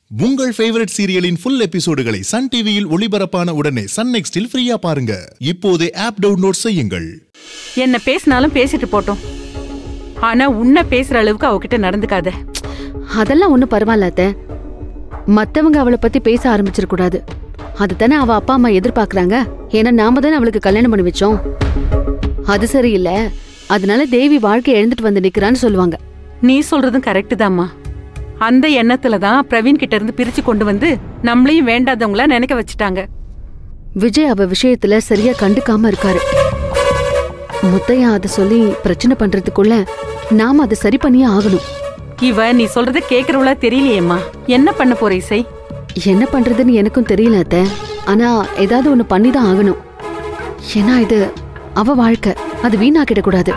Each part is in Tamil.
உங்கள் ஃபேவரட் சீரியலின் ஃபுல் எபிசோடுகளை சன் டிவியில் ஒளிபரப்பான உடனே சன் நெக்ஸ்டில் ஃப்ரீயா பாருங்க இப்போதே ஆப் டவுன்லோட் செய்யுங்கள் என்ன பேசினாலும் பேசிட்டு போட்டோம் ஆனா உன்னை பேசுற அளவுக்கு அவகிட்ட நடந்துக்காத அதெல்லாம் ஒண்ணும் பரவாயில்ல அத்தை மத்தவங்க அவளை பத்தி பேச ஆரம்பிச்சிட கூடாது அதுதானே அவ அப்பா அம்மா எதிர்பார்க்கறாங்க ஏன்னா நாம தானே அவளுக்கு கல்யாணம் பண்ணி வச்சோம் அது சரியில்ல அதனால தேவி வாழ்க்கை எழுந்துட்டு வந்து நிக்கிறான்னு சொல்லுவாங்க நீ சொல்றதும் கரெக்ட் தாம்மா அந்த எண்ணத்துல தான் பிரவீன் கிட்ட இருந்து பிரிச்சு கொண்டு வந்து நம்மளையும் வேண்டாதவங்களா நினைக்க வச்சுட்டாங்க விஜய் அவ விஷயத்துல சரியா கண்டுக்காம இருக்காரு முத்தையா அதை சொல்லி பிரச்சனை பண்றதுக்குள்ள நாம அதை சரி பண்ணியே ஆகணும் இவ நீ சொல்றத கேக்குறவளா தெரியலையேம்மா என்ன பண்ண போற இசை என்ன பண்றதுன்னு எனக்கும் தெரியல அத்தை ஆனா ஏதாவது ஒண்ணு பண்ணி தான் ஆகணும் ஏன்னா இது அவ வாழ்க்கை அது வீணாக்கிடக் கூடாது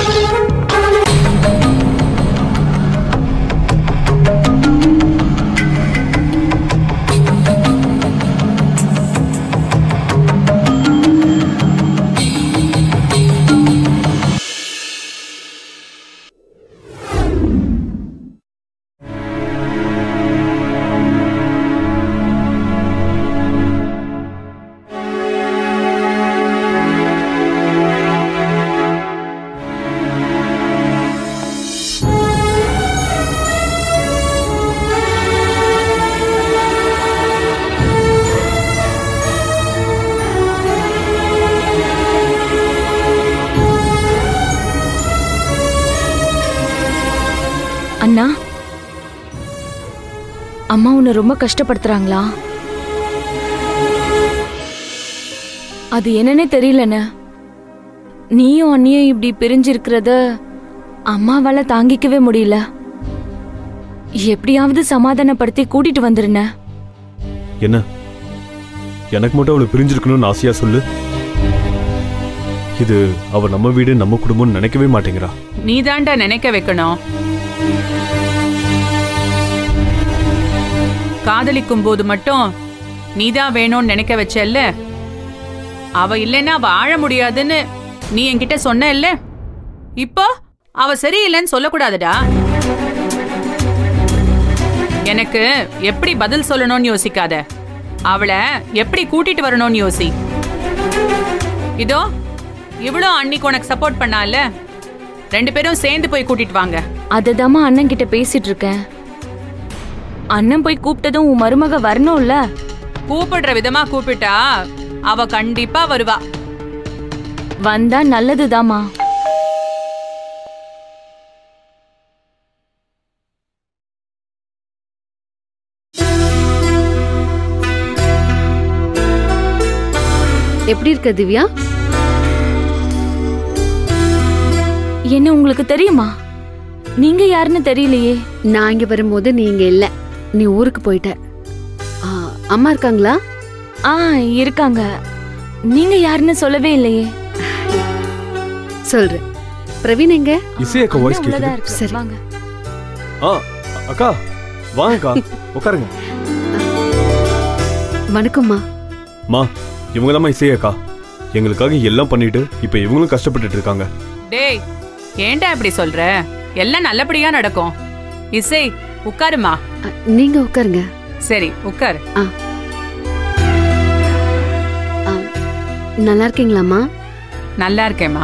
அண்ணா அம்மா உன்னை ரொம்ப கஷ்டப்படுத்துறாங்களா அது என்னன்னே தெரியலண்ணே நீயும் அண்ணியும் இப்படி பிரிஞ்சிருக்கிறத அம்மாவால தாங்கிக்கவே முடியல எப்படியாவது சமாதானப்படுத்தி கூட்டிட்டு வந்துருண்ணே என்ன எனக்கு மட்டும் அவளை பிரிஞ்சிருக்கணும்னு ஆசையா சொல்லு இது அவ நம்ம வீடு நம்ம குடும்பம்னு நினைக்கவே மாட்டேங்கிறா நீதாண்டா நினைக்க வைக்கணும் காதலிக்கும் போது மட்டும் நீதான் வேணும்னு நினைக்க வச்சல்ல அவ இல்லைன்னா வாழ முடியாதுன்னு நீ என்கிட்ட சொன்ன இல்ல இப்போ அவ சரியில்லைன்னு சொல்லக்கூடாதுடா எனக்கு எப்படி பதில் சொல்லணும்னு யோசிக்காத அவளை எப்படி கூட்டிட்டு வரணும்னு யோசி இதோ இவ்வளோ அன்னைக்கு உனக்கு சப்போர்ட் பண்ணால ரெண்டு பேரும் சேர்ந்து போய் கூட்டிட்டு வாங்க அததாம்மா அண்ணன் கிட்ட பேசிட்டு இருக்கேன் அண்ணன் போய் கூப்பிட்டதும் உன் மருமக வரணும்ல கூப்பிடுற விதமா கூப்பிட்டா அவ கண்டிப்பா வருவா வந்தா நல்லதுதாம்மா எப்படி இருக்க திவ்யா என்ன உங்களுக்கு தெரியுமா நீங்க யாருன்னு தெரியலையே நான் இங்க வரும்போது நீங்க இல்ல நீ ஊருக்கு போயிட்ட ஆ, அம்மா இருக்காங்களா ஆ இருக்காங்க நீங்க யாருன்னு சொல்லவே இல்லையே சொல்றேன் பிரவீன் எங்க இசை அக்கா வாய்ஸ் அண்ணன் உள்ளதா கேக்குது இருக்கு. சரி. வாங்க ஆ அக்கா வாங்கக்கா உட்காருங்க வணக்கம்மா மா இவங்க தான் இசை அக்கா எங்களுக்காக எல்லாம் பண்ணிட்டு இப்ப இவங்களும் கஷ்டப்பட்டுட்டு இருக்காங்க டேய் ஏன்டா இப்படி சொல்ற எல்லாம் நல்லபடியா நடக்கும் இசை உட்காருமா அ, நீங்க உட்காருங்க சரி உட்காரு ஆ, நல்லா இருக்கீங்களாம்மா நல்லா இருக்கேம்மா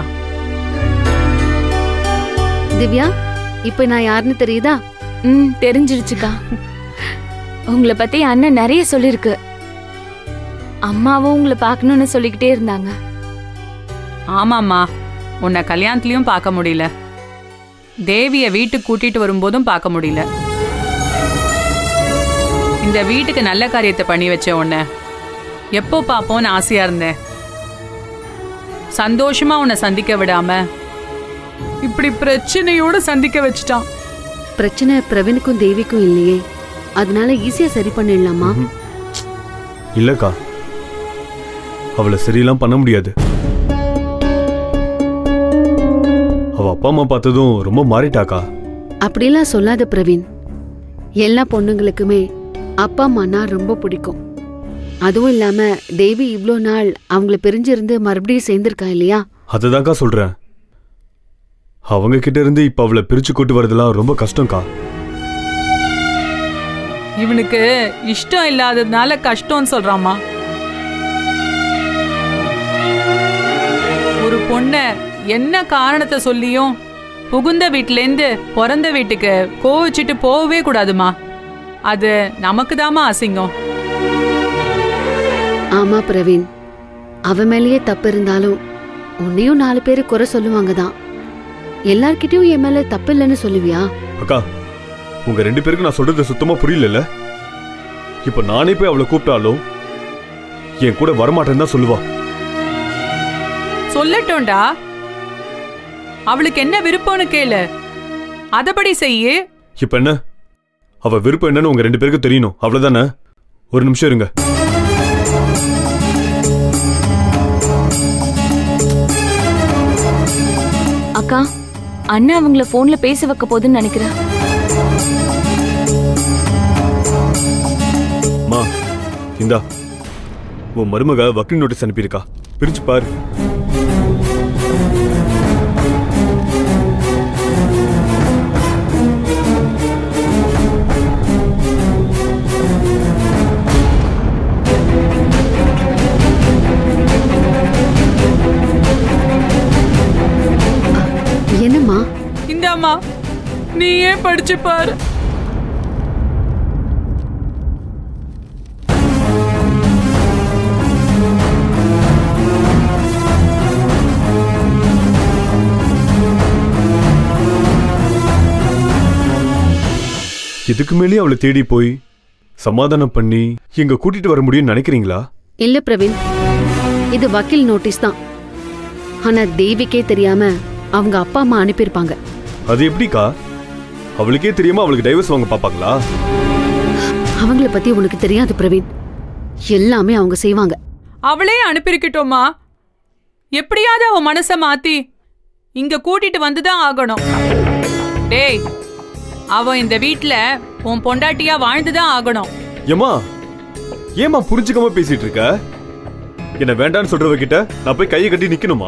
திவ்யா இப்ப நான் யாருன்னு தெரியுதா ம் தெரிஞ்சிருச்சுக்கா உங்களை பத்தி அண்ணன் நிறைய சொல்லிருக்கு அம்மாவும் உங்களை பார்க்கணும்னு சொல்லிக்கிட்டே இருந்தாங்க ஆமாம்மா உன்னை கல்யாணத்துலயும் பார்க்க முடியல தேவிய வீட்டுக்கு கூட்டிட்டு வரும்போதும் பார்க்க முடியல இந்த வீட்டுக்கு நல்ல காரியத்தை பண்ணி வச்ச உன்னை எப்போ பார்ப்போன்னு ஆசையா இருந்தேன் சந்தோஷமா உன்னை சந்திக்க விடாம இப்படி பிரச்சனையோட சந்திக்க வச்சுட்டான் பிரச்சனை பிரவீனுக்கும் தேவிக்கும் இல்லையே அதனால ஈஸியா சரி பண்ணிடலாமா ம்ஹும். இல்லக்கா அவளை சரியெல்லாம் பண்ண முடியாது அவ அப்பா அம்மா பார்த்ததும் ரொம்ப மாறிட்டாக்கா அப்படிலாம் சொல்லாத பிரவீன் எல்லா பொண்ணுங்களுக்குமே அப்பா அம்மானா ரொம்ப பிடிக்கும் அதுவும் இல்லாம தேவி இவ்ளோ நாள் அவங்கள பிரிஞ்சிருந்து மறுபடியும் சேர்ந்திருக்கா இல்லையா அதுதான்க்கா சொல்றேன் அவங்க கிட்ட இருந்து இப்ப அவளை பிரிச்சு கூட்டு வரதெல்லாம் ரொம்ப கஷ்டம்க்கா இவனுக்கு இஷ்டம் இல்லாததுனால கஷ்டம்னு சொல்றாம்மா ஒரு பொண்ண என்ன காரணத்தை சொல்லியும் புகுந்த வீட்டிலேருந்து பிறந்த வீட்டுக்கு கோவிச்சிட்டு போகவே கூடாதுமா அது நமக்கு தாமா அசிங்கம் ஆமா பிரவீன் அவ மேலேயே தப்பு இருந்தாலும் உன்னையும் நாலு பேர் குறை சொல்லுவாங்க தான் எல்லார்கிட்டயும் என் மேல தப்பு இல்லைன்னு சொல்லுவியா அக்கா உங்க ரெண்டு பேருக்கு நான் சொல்றது சுத்தமா புரியல இப்ப நானே போய் அவளை கூப்பிட்டாலும் என் கூட வரமாட்டேன்னு தான் சொல்லுவா சொல்லட்டோண்டா அவளுக்கு என்ன விருப்பம்னு கேளு அதபடி செய்யு இப்ப என்ன அவ விருப்பம் என்னன்னு உங்க ரெண்டு பேருக்கு தெரியணும் அவ்வளவுதானே ஒரு நிமிஷம் இருங்க அக்கா அண்ணா அவங்கள போன்ல பேச வைக்க போதுன்னு நினைக்கிறேன் மா இந்தா உன் மருமக வக்கீல் நோட்டீஸ் அனுப்பியிருக்கா பிரிச்சு பாரு என்னம்மா இந்தாம்மா நீயே படிச்சு பாரு இதுக்கு மேலேயே அவளை தேடி போய் சமாதானம் பண்ணி எங்க கூட்டிட்டு வர முடியும்னு நினைக்கிறீங்களா இல்ல பிரவீன் இது வக்கீல் நோட்டீஸ் தான் ஆனா தேவிக்கே தெரியாம அவங்க அப்பா அம்மா அனுப்பியிருப்பாங்க அது எப்படிக்கா அவளுக்கே தெரியாம அவளுக்கு டைவர்ஸ் வாங்க பாப்பாங்களா அவங்கள பத்தி உனக்கு தெரியாது பிரவீன் எல்லாமே அவங்க செய்வாங்க அவளே அனுப்பியிருக்கட்டோமா எப்படியாவது அவ மனச மாத்தி இங்க கூட்டிட்டு வந்துதான் ஆகணும் டேய் அவ இந்த வீட்ல உன் பொண்டாட்டியா வாழ்ந்துதான் ஆகணும் ஏமா ஏமா புரிஞ்சுக்காம பேசிட்டு இருக்க என்ன வேண்டான்னு சொல்றவ கிட்ட நான் போய் கையை கட்டி நிக்கணுமா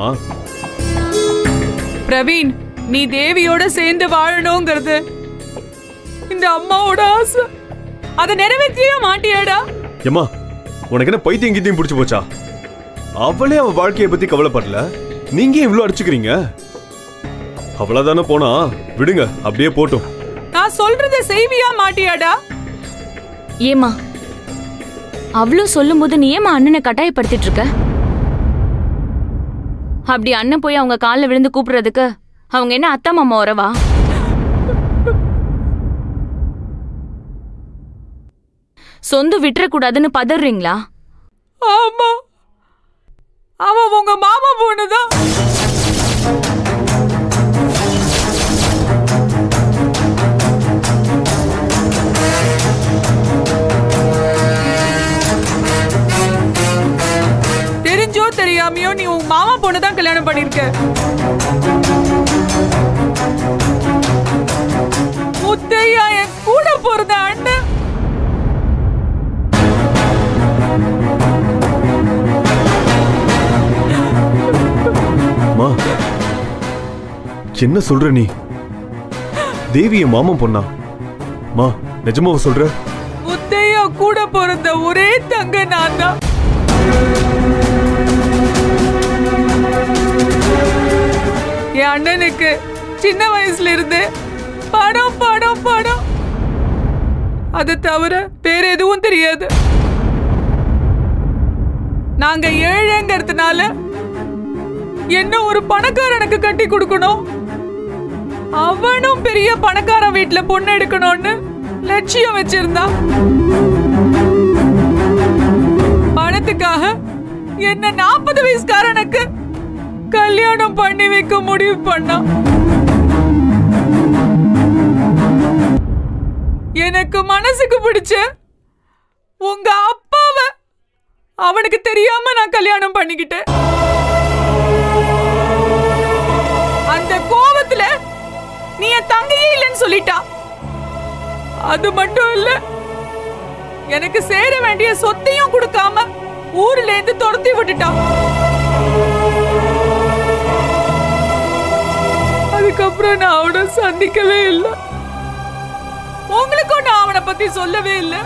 பிரவீன் நீ தேவியோட சேர்ந்து வாழணுங்கிறது இந்த அம்மாவோட ஆசை அதை நிறைவேற்றியே மாட்டியாடா ஏமா உனக்கு என்ன பைத்தியம் கீத்தியம் பிடிச்சு போச்சா அவளே அவ வாழ்க்கைய பத்தி கவலைப்படல நீங்க ஏன் இவ்ளோ அடிச்சுக்கிறீங்க அவ்வளவுதானே போனா விடுங்க அப்படியே போட்டும் நான் சொல்றத செய்வியா மாட்டியாடா ஏமா அவ்வளோ சொல்லும்போது நீ ஏமா அண்ணனை கட்டாயப்படுத்திட்டு இருக்க அப்படி அண்ணன் போய் அவங்க காலில் விழுந்து கூப்பிடுறதுக்கு அவங்க என்ன அத்தா மாமா உறவா சொந்து விட்டுறக்கூடாதுன்னு பதறீங்களா ஆமா அவ உங்க மாமா பொண்ணுதான் தெரிஞ்சோ தெரியாமையோ நீ உன் மாமா பொண்ணு தான் கல்யாணம் பண்ணிருக்க முத்தையா என் கூட பிறந்த அண்ணன் மா என்ன சொல்ற நீ தேவி என் மாமன் பொண்ணா மா நிஜமாவ சொல்ற முத்தையா கூட பிறந்த ஒரே தங்க நான் தான் என் அண்ணனுக்கு சின்ன வயசுல இருந்து படம் படம் படம் அது தவிர வேற எதுவும் தெரியாது நாங்க ஏழைங்கிறதுனால என்ன ஒரு பணக்காரனுக்கு கட்டி கொடுக்கணும் அவனும் பெரிய பணக்காரன் வீட்டுல பொண்ணு எடுக்கணும்னு லட்சியம் வச்சிருந்தான் பணத்துக்காக என்ன நாற்பது வயசுக்காரனுக்கு கல்யாணம் பண்ணி வைக்க முடிவு பண்ணான் எனக்கு மனசுக்கு பிடிச்ச உங்க அப்பாவை அவனுக்கு தெரியாம நான் கல்யாணம் பண்ணிக்கிட்டேன் அந்த கோவத்துல நீ என் தங்கையே இல்லைன்னு சொல்லிட்டா அது மட்டும் இல்ல எனக்கு சேர வேண்டிய சொத்தையும் கொடுக்காம ஊர்ல இருந்து துரத்தி விட்டுட்டான் அதுக்கப்புறம் நான் அவனை சந்திக்கவே இல்லை உங்களுக்கும் நான் அவனை பத்தி சொல்லவே இல்லை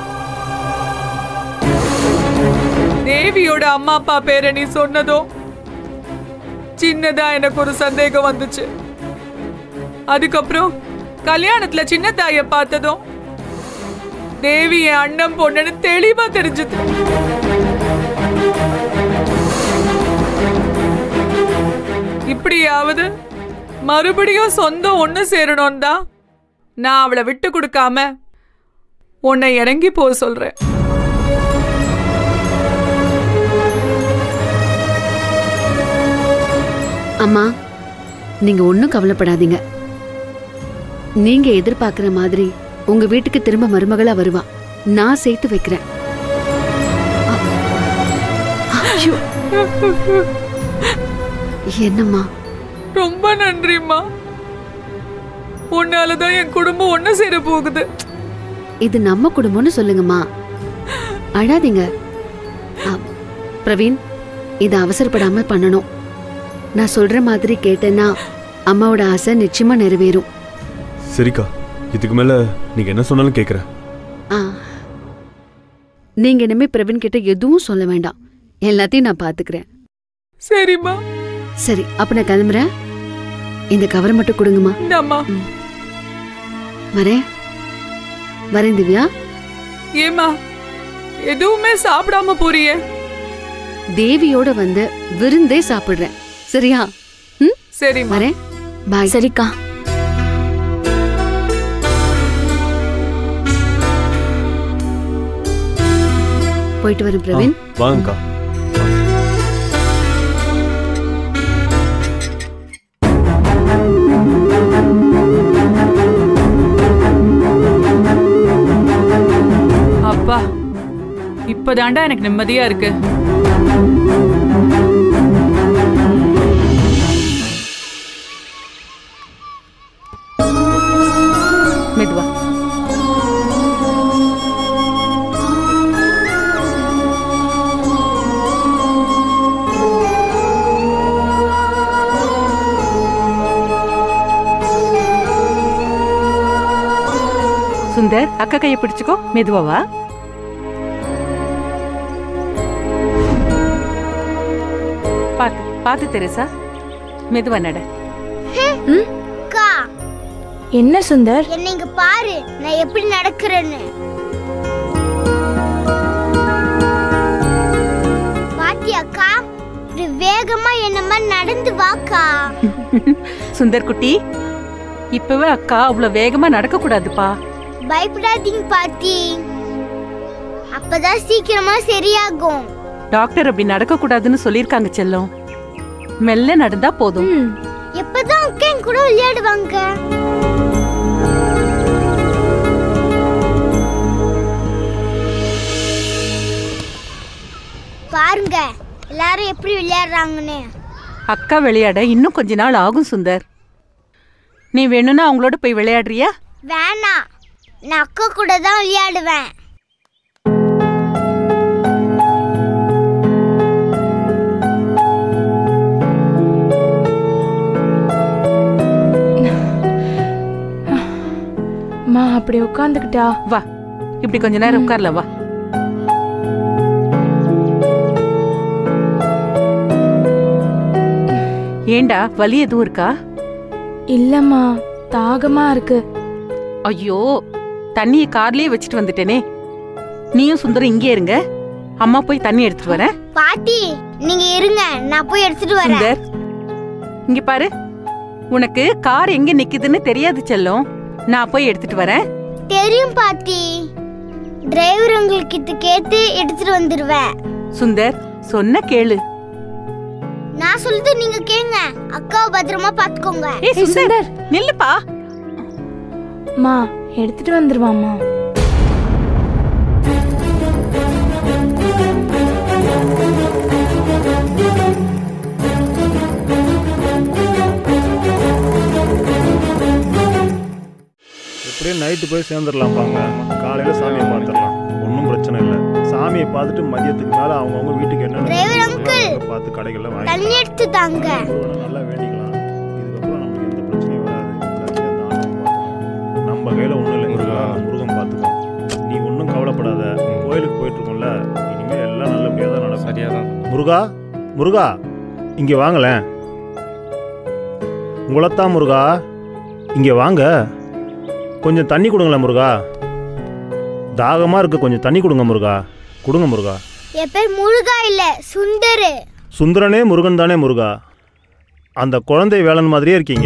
தேவியோட அம்மா அப்பா பேரை நீ சொன்னதும் சின்னதா எனக்கு ஒரு சந்தேகம் வந்துச்சு அதுக்கப்புறம் கல்யாணத்துல சின்ன தாய பார்த்ததும் தேவி என் அண்ணன் பொண்ணுன்னு தெளிவா தெரிஞ்சது இப்படியாவது மறுபடியும் சொந்தம் ஒண்ணு சேரணும் தான் நான் அவளை விட்டு கொடுக்காம உன்னை இறங்கி போக சொல்றேன் அம்மா நீங்க ஒன்றும் கவலைப்படாதீங்க நீங்க எதிர்பார்க்கிற மாதிரி உங்க வீட்டுக்கு திரும்ப மருமகளா வருவா நான் சேர்த்து வைக்கிறேன் அ- ஐயோ. என்னம்மா ரொம்ப நன்றிம்மா உன்னாலதான் என் குடும்பம் ஒண்ணு சேர போகுது இது நம்ம குடும்பம்னு சொல்லுங்கம்மா அழாதீங்க அ, பிரவீன் இதை அவசரப்படாம பண்ணணும் நான் சொல்ற மாதிரி கேட்டேன்னா அம்மாவோட ஆசை நிச்சயமா நிறைவேறும் சரிக்கா இதுக்கு மேல நீங்க என்ன சொன்னாலும் கேக்குறேன் ஆ நீங்க இனிமே பிரவீன் கிட்ட எதுவும் சொல்ல வேண்டாம் எல்லாத்தையும் நான் பாத்துக்கிறேன் சரிம்மா சரி அப்ப நான் கிளம்புறேன் இந்த கவர் மட்டும் கொடுங்கம்மா இந்தாம்மா வரேன் வரேன் திவ்யா ஏமா எதுவுமே சாப்பிடாம போறியே தேவியோட வந்து விருந்தே சாப்பிடுறேன் சரியா ம் சரிம்மா வரேன் பாய் சரிக்கா போயிட்டு வரேன் ஆ, பிரவீன் வாங்கக்கா அப்பா இப்பதாண்டா எனக்கு நிம்மதியா இருக்கு மெதுவா சுந்தர் அக்கா கையை பிடிச்சுக்கோ மெதுவாவா பாத்து பாத்து தெரசா மெதுவா நட அக்கா என்ன சுந்தர் என்னை இங்க பாரு நான் எப்படி நடக்கிறேன்னு பாத்தி அக்கா இப்படி வேகமா என்ன மாதிரி நடந்து வாக்கா சுந்தர் குட்டி இப்பவே அக்கா அவ்வளவு வேகமா நடக்க கூடாதுப்பா பயப்படாதீங்க பாத்தி அப்பதான் சீக்கிரமா சரியாகும் டாக்டர் அப்படி நடக்க கூடாதுன்னு சொல்லிருக்காங்க செல்லம் மெல்ல நடந்தா போதும் எப்பதான் அக்கா என் கூட விளையாடுவாங்க பாருங்க எல்லாரும் எப்படி விளையாடுறாங்கன்னு அக்கா விளையாட இன்னும் கொஞ்ச நாள் ஆகும் சுந்தர் நீ வேணும்னா அவங்களோட போய் விளையாடுறியா வேணாம் நான் அக்கா கூட தான் விளையாடுவேன் மா அப்படி உட்காந்துக்கிட்டா வா இப்படி கொஞ்ச நேரம் உட்கார்ல வா ஏண்டா வலி எதுவும் இருக்கா இல்லம்மா தாகமா இருக்கு ஐயோ தண்ணிய கார்லயே வச்சுட்டு வந்துட்டேனே நீயும் சுந்தரம் இங்கே இருங்க அம்மா போய் தண்ணி எடுத்துட்டு வரேன் பாட்டி நீங்க இருங்க நான் போய் எடுத்துட்டு வரேன் சுந்தர் இங்க பாரு உனக்கு கார் எங்க நிக்குதுன்னு தெரியாது செல்லம் நான் போய் எடுத்துட்டு வரேன் தெரியும் பாட்டி டிரைவர் உங்களுக்கு கேட்டு எடுத்துட்டு வந்துருவேன் சுந்தர் சொன்ன கேளு நான் சொல்றது நீங்க கேங்க அக்காவை பத்திரமா பாத்துக்கோங்க ஏய் சுந்தர் நில்லுப்பா மா எடுத்துட்டு வந்துருவாம்மா எப்படியும் நைட்டு போய் சேர்ந்துடலாம்ப்பாங்க காலையில் சாமியை பார்த்துடலாம் ஒன்றும் பிரச்சனை இல்லை சாமியை பார்த்துட்டு மதியத்துக்கு மேலே அவங்கவுங்க வீட்டுக்கு Driver என்னென்ன uncle. பார்த்து கடைகளில் வாங்கி தண்ணி எடுத்து தாங்க நல்லா வேண்டிக்கலாம் இதுக்கப்புறம் நமக்கு எந்த பிரச்சனையும் வராது சத்தியம் தானம் பார்த்துக்கலாம். நம்ம கையில் ஒன்றும் இல்லை முருகா முருகன் முருகா முருகா இங்கே வாங்களேன் உங்களைத்தான் முருகா இங்கே வாங்க கொஞ்சம் தண்ணி கொடுங்களேன் முருகா தாகமாக இருக்கு கொஞ்சம் தண்ணி கொடுங்க முருகா கொடுங்க முருகா என் பேர் முருகா இல்ல சுந்தரு சுந்தரனே முருகன் தானே முருகா அந்த குழந்தை வேலன் மாதிரியே இருக்கீங்க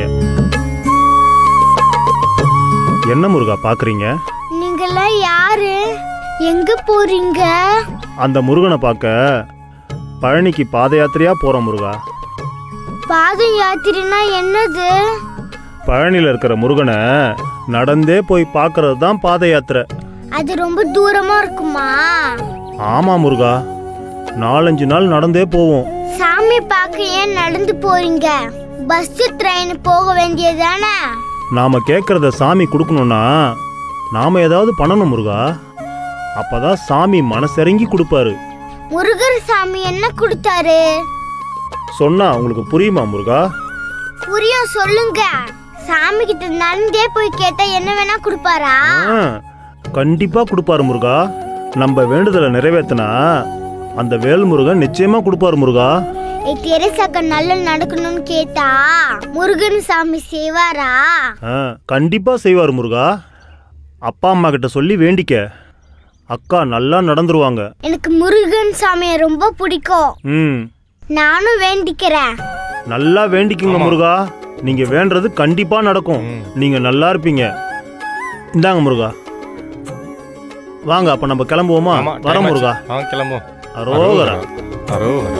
என்ன முருகா பார்க்குறீங்க நீங்கெல்லாம் யாரு எங்க போறீங்க அந்த முருகனை பார்க்க பழனிக்கு பாத யாத்திரையாக போகிறோம் முருகா பாத யாத்திரைனா என்னது பழனியில் இருக்கிற முருகனை நடந்தே போய் பார்க்கறது தான் பாத யாத்திரை அது ரொம்ப தூரமா இருக்குமா ஆமாம் முருகா நாலஞ்சு நாள் நடந்தே போவோம் சாமி பார்க்க ஏன் நடந்து போறீங்க பஸ் ட்ரெயின் போக வேண்டியதானே நாம் கேட்குறத சாமி கொடுக்கணும்னா நாம் ஏதாவது பண்ணணும் முருகா அப்பதான் சாமி மனசிறங்கி கொடுப்பாரு முருகர் சாமி என்ன கொடுத்தாரு சொன்னா உங்களுக்கு புரியுமா முருகா புரியும் சொல்லுங்க சாமி கிட்ட நடந்தே போய் கேட்டா என்ன வேணா கொடுப்பாரா ஆ, கண்டிப்பா கொடுப்பாரு முருகா நம்ம வேண்டுதலை நிறைவேத்தினா அந்த வேல் முருகன் நிச்சயமா கொடுப்பாரு முருகா ஏய் தெரசாக்க நல்லா நடக்கணும்னு கேட்டா முருகன் சாமி செய்வாரா ஆ, கண்டிப்பா செய்வார் முருகா அப்பா அம்மா கிட்ட சொல்லி வேண்டிக்க அக்கா நல்லா நடந்துருவாங்க எனக்கு முருகன் சாமியை ரொம்ப பிடிக்கும் ம் நானும் வேண்டிக்கிறேன் நல்லா வேண்டிக்குங்க முருகா நீங்க வேண்டது கண்டிப்பா நடக்கும் நீங்க நல்லா இருப்பீங்க இந்தாங்க முருகா வாங்க அப்ப நம்ம கிளம்புவோமா ஆமா, வர time முருகா ஆச்சு. ஆ கிளம்புவோம் அரோகரா அரோகரா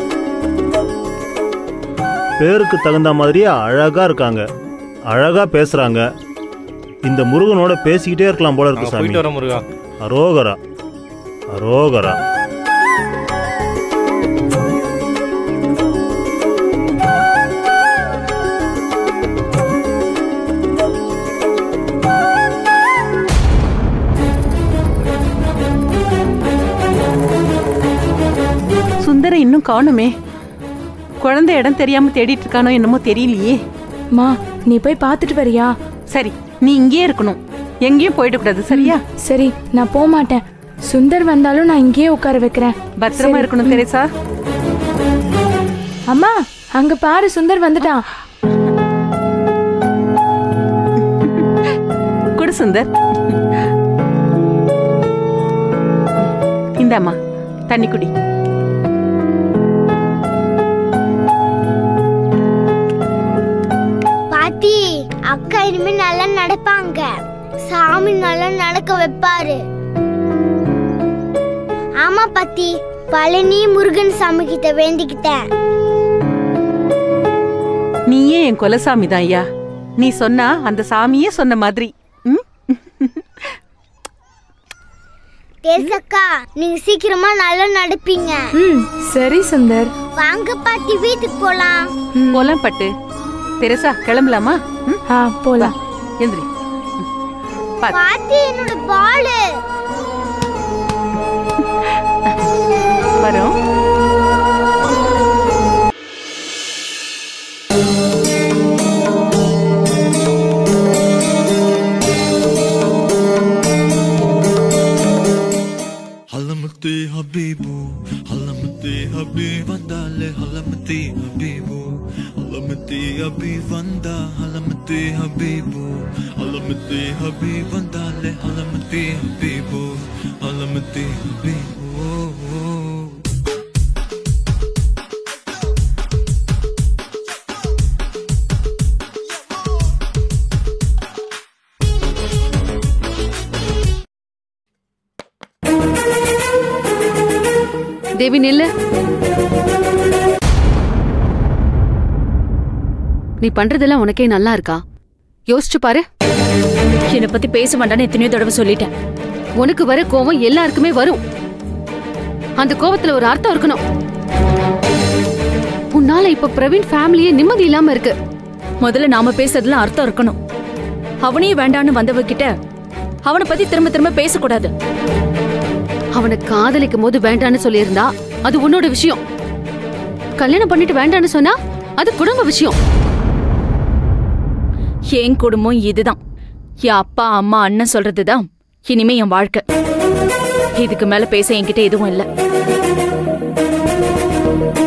பேருக்கு தகுந்த மாதிரியே அழகா இருக்காங்க அழகா பேசுறாங்க இந்த முருகனோட பேசிக்கிட்டே இருக்கலாம் போல நாங்க இருக்கு சாமி போயிட்டு வரோம் முருகா அரோகரா அரோகரா சுந்தரம் இன்னும் காணுமே குழந்தை இடம் தெரியாம தேடிட்டு இருக்கானோ என்னமோ தெரியலையே மா நீ போய் பார்த்துட்டு வரியா சரி நீ இங்கேயே இருக்கணும் எங்கேயும் போயிடக்கூடாது சரியா சரி நான் போக மாட்டேன் சுந்தர் வந்தாலும் நான் இங்கேயே உட்கார வைக்கிறேன் பத்திரமா சரி. இருக்கணும் தெரேசா அம்மா அங்க பாரு சுந்தர் வந்துட்டான் குடு சுந்தர் இந்தாம்மா தண்ணி குடி பாட்டி அக்கா இனிமே நல்லா நடப்பாங்க சாமி நல்லா நடக்க வைப்பாரு ஆமா பாட்டி பழனி முருகன் சாமி கிட்ட வேண்டிக்கிட்டேன் நீயே என் குலசாமி தான் ஐயா நீ சொன்னா அந்த சாமியே சொன்ன மாதிரி ம்? தேசக்கா நீங்க சீக்கிரமா நல்லா நடப்பீங்க ம் சரி சுந்தர் வாங்க பாட்டி வீட்டுக்கு போலாம் போலாம் பட்டு தெரசா கிளம்பலாமா ம்? ஆ போலாம் எந்திரி ம். பாத்து. பாட்டி என்னோட பாலு வரோம் حلمتي حبيبو حلمتي حبيب دالي حلمتي حبيبو حلمتي حبيب دا حلمتي حبيبو حلمتي حبيب دالي حلمتي حبيبو حلمتي حبيبو தேவி நில்லு நீ பண்றதெல்லாம் உனக்கே நல்லா இருக்கா யோசிச்சு பாரு என்னை பத்தி பேச வேண்டாம்னு எத்தனையோ தடவை சொல்லிட்டேன் உனக்கு வர கோவம் எல்லாருக்குமே வரும் அந்த கோவத்துல ஒரு அர்த்தம் இருக்கணும் உன்னால இப்ப பிரவீன் ஃபேமிலியே நிம்மதி இல்லாம இருக்கு முதல்ல நாம பேசுறதுல அர்த்தம் இருக்கணும் அவனையும் வேண்டான்னு வந்தவகிட்ட அவனை பத்தி திரும்ப திரும்ப பேசக்கூடாது அவனை காதலிக்கும் போது வேண்டான்னு சொல்லியிருந்தா அது உன்னோட விஷயம் கல்யாணம் பண்ணிட்டு வேண்டான்னு சொன்னா அது குடும்ப விஷயம் என் குடும்பம் இதுதான் என் அப்பா அம்மா அண்ணன் சொல்றதுதான் இனிமே என் வாழ்க்கை இதுக்கு மேல பேச என்கிட்ட எதுவும் இல்ல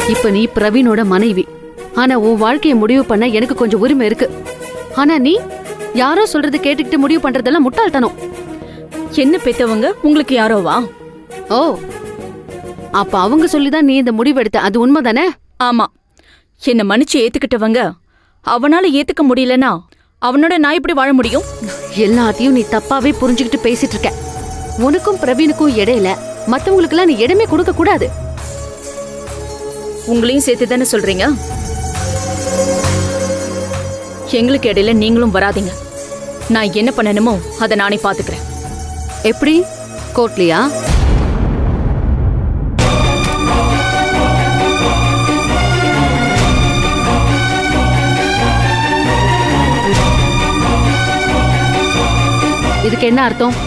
இப்ப நீ பிரவீனோட மனைவி ஆனா உன் வாழ்க்கைய முடிவு பண்ண எனக்கு கொஞ்சம் உரிமை இருக்கு ஆனா நீ யாரோ சொல்றது கேட்டுக்கிட்டு முடிவு பண்றதெல்லாம் முட்டாள்தனம் என்ன பெத்தவங்க உங்களுக்கு யாரோவா ஓ அப்ப அவங்க சொல்லிதான் நீ இந்த முடிவு எடுத்த அது உண்மைதானே ஆமா என்ன மன்னிச்சு ஏத்துக்கிட்டவங்க அவனால ஏத்துக்க முடியலனா அவனோட நான் எப்படி வாழ முடியும் எல்லாத்தையும் நீ தப்பாவே புரிஞ்சுக்கிட்டு பேசிட்டு இருக்க உனக்கும் பிரவீனுக்கும் இடையில மத்தவங்களுக்கெல்லாம் நீ இடமே கொடுக்க கூடாது உங்களையும் சேர்த்து தானே சொல்றீங்க எங்களுக்கு இடையில நீங்களும் வராதீங்க நான் என்ன பண்ணணுமோ அதை நானே பாத்துக்கிறேன் எப்படி கோர்ட்லயா இதுக்கு என்ன அர்த்தம்